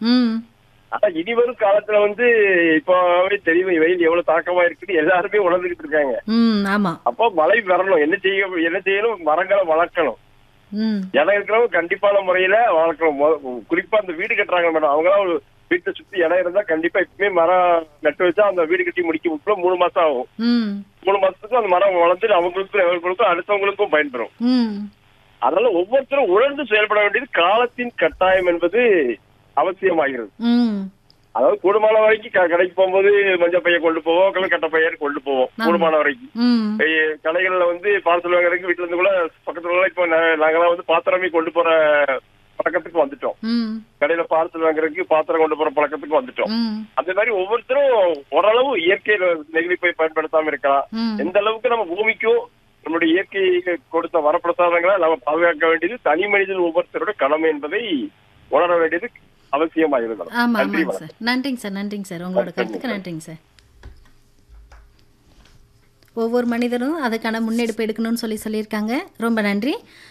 ம் ஆனா இனி வரும் காலத்துல வந்து இப்பவே தெரியும் வெயில் எவ்வளவு தாக்கமா இருக்குன்னு எல்லாருமே உணர்ந்துகிட்டு இருக்காங்க ம் ஆமா அப்போ மழை வரணும் என்ன செய்ய என்ன செய்யணும் மரங்களை வளர்க்கணும் ம் இடம் இருக்கிறவங்க கண்டிப்பான முறையில வளர்க்கணும் மொ- குறிப்பா அந்த வீடு கட்டுறாங்க மேடம் அவங்களாம் ஒரு வீட்டை சுத்தி இடம் இருந்தா கண்டிப்பா இப்பவுமே மரம் நட்டு வச்சா அந்த வீடு கட்டி முடிக்க மூணு மாசம் ஆகும் ம் மூணு மாசத்துக்கும் அந்த மரம் வளர்ந்து அவங்களுக்கும் அவங்களுக்கும் அடுத்தவங்களுக்கும் பயன்பெறும் ம் அதனால ஒவ்வொருத்தரும் உணர்ந்து செயல்பட வேண்டியது காலத்தின் கட்டாயம் என்பது அவசியமாகிறது ம் அதாவது கூடுமான வரைக்கும் க- கடைக்கு போகும்போது மஞ்சள் பையன் கொண்டு போவோம் கல கட்ட பையன் கொண்டு போவோம் கூடுமான வரைக்கும் ம் ஏய், கடைகள்ல வந்து பார்சல் வாங்குறதுக்கு வீட்டுல இருந்து கூட பக்கத்துல எல்லாம் இப்போ நா- நாங்கெல்லாம் வந்து பாத்திரமே கொண்டு போற பழக்கத்துக்கு வந்துட்டோம் ம் கடையில பார்சல் வாங்குறதுக்கு பாத்திரம் கொண்டு போற பழக்கத்துக்கு வந்துட்டோம் ம் அந்த மாதிரி ஒவ்வொருத்தரும் ஓரளவு இயற்கை நெகிழிப்பை பயன்படுத்தாம இருக்கலாம் ம் எந்த அளவுக்கு நம்ம பூமிக்கும் நம்மளுடைய இயற்கை கொடுத்த வரப்பிரசாதங்களை நம்ம பாதுகாக்க வேண்டியது தனி மனிதன் ஒவ்வொருத்தரோட கடமை என்பதை உணர வேண்டியது அவசியமாகிறது ஆமா நன்றி ஆமாங்க சார் நன்றிங்க சார் நன்றிங்க சார் உங்களோட கருத்துக்கு நன்றிங்க சார் ஒவ்வொரு மனிதரும் அதுக்கான முன்னெடுப்பு எடுக்கணும்னு சொல்லி சொல்லியிருக்காங்க ரொம்ப நன்றி